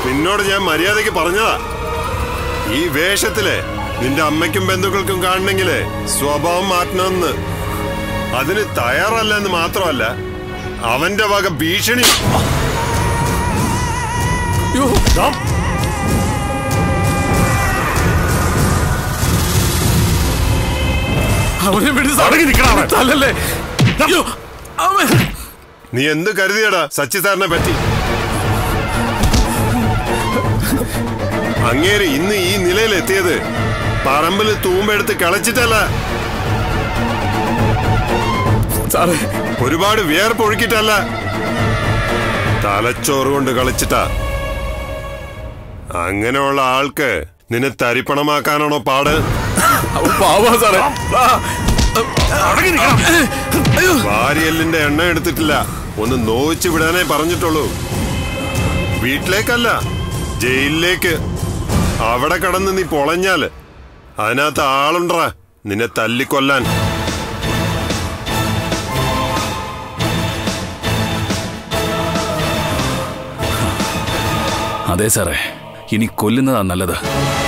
നിന്നോട് ഞാൻ മര്യാദയ്ക്ക് പറഞ്ഞതാ ഈ വേഷത്തില് നിന്റെ അമ്മയ്ക്കും ബന്ധുക്കൾക്കും കാണണമെങ്കില് സ്വഭാവം മാറ്റണമെന്ന് അതിന് തയ്യാറല്ലെന്ന് മാത്രമല്ല അവന്റെ വക ഭീഷണി അവനെ വിട് സാർ. തല്ലല്ലേ അയ്യോ, അവൻ നീ എന്ത് കരുതിയടാ സച്ചി സാറിനെ പറ്റി അങ്ങേര് ഇന്ന് ഈ നിലയിലെത്തിയത് പറമ്പിൽ തൂമ്പെടുത്ത് കളച്ചിട്ടല്ല സാറേ ഒരുപാട് വിയർപ്പൊഴുക്കിട്ടല്ല തലച്ചോറ് കൊണ്ട് കളിച്ചിട്ടാ അങ്ങനെയുള്ള ആൾക്ക് നിന്നെ തരിപ്പണമാക്കാനാണോ പാട് അവൻ പാവാ സാറേ ആ, അയ്യോ വാരിയല്ലിന്റെ എണ്ണ എടുത്തിട്ടില്ല ഒന്ന് നോവിച്ചു വിടാനേ പറഞ്ഞിട്ടുള്ളൂ വീട്ടിലേക്കല്ല ജയിലിലേക്ക് അവിടെ കടന്ന് നീ പൊളഞ്ഞാല് അതിനകത്ത് ആളുണ്ടറ നിന്നെ തല്ലിക്കൊല്ലാൻ അതെ സാറേ ഇനി കൊല്ലുന്നതാ നല്ലത്